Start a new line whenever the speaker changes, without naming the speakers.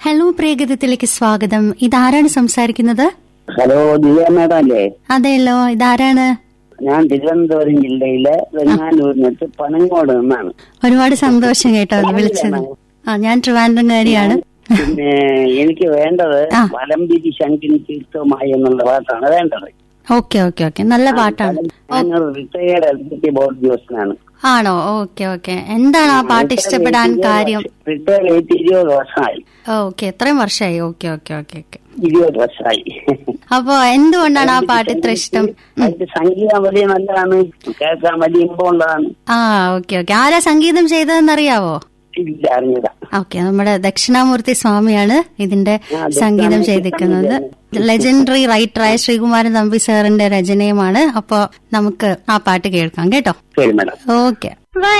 Hello പ്രിയഗതത്തിലേക്ക് സ്വാഗതം ഇതാരാണ് സംസാരിക്കുന്നത്
ഹലോ ദിവ്യ മേഡം അല്ലേ
അതെയല്ലോ ഇതാരാണ്
ഞാൻ തിരുവനന്തപുരം ജില്ലയിലെ വെങ്ങാനൂരിനടുത്ത് പനങ്ങോട് നിന്നാണ്
ഒരുപാട് സന്തോഷം കേട്ടോ അത് വിളിച്ചത് ആ ഞാൻ ട്രിവാൻഡ്രംകാരിയാണ്
പിന്നെ എനിക്ക് വേണ്ടത്
ആ.
വലംപിരി ശങ്കിനി തീർത്ഥമായി എന്നുള്ള പാട്ടാണ് വേണ്ടത്
ഓക്കെ ഓക്കെ ഓക്കെ നല്ല പാട്ടാണ്
ഞാൻ റിട്ടയേർഡ് എക്സിക്യൂട്ടീവ് ബോർഡ് ഉദ്യോഗസ്ഥനാണ്
ആണോ ഓക്കെ ഓക്കെ എന്താണ് ആ പാട്ട് ഇഷ്ടപ്പെടാൻ കാര്യം
റിട്ടയർ ചെയ്തിട്ട് ഇരുപത് വർഷമായി
ഓക്കെ എത്രയും വർഷമായി ഓക്കെ ഓക്കെ ഓക്കെ ഓക്കെ
ഇരുപത് വർഷമായി
അപ്പോ എന്തുകൊണ്ടാണ് ആ പാട്ട് ഇത്ര ഇഷ്ടം
അതിന്റെ സംഗീതം വലിയ നല്ലതാണ് കേൾക്കാൻ വലിയ ഇമ്പമുള്ളതാണ്
ആ ഓക്കെ ഓക്കെ ആരാ സംഗീതം ചെയ്തതെന്നറിയാവോ
ഇല്ല അറിഞ്ഞില്ല
ഓക്കെ നമ്മുടെ ദക്ഷിണാമൂർത്തി സ്വാമിയാണ് ഇതിന്റെ
ആ, ദക്ഷിണാമൂർത്തി
സംഗീതം ചെയ്തിരിക്കുന്നത് ലെജൻഡറി റൈറ്ററായ ശ്രീകുമാരൻ തമ്പി സാറിന്റെ രചനയുമാണ് അപ്പോ നമുക്ക് ആ പാട്ട് കേൾക്കാം കേട്ടോ
ശരി മേഡം
ഓക്കെ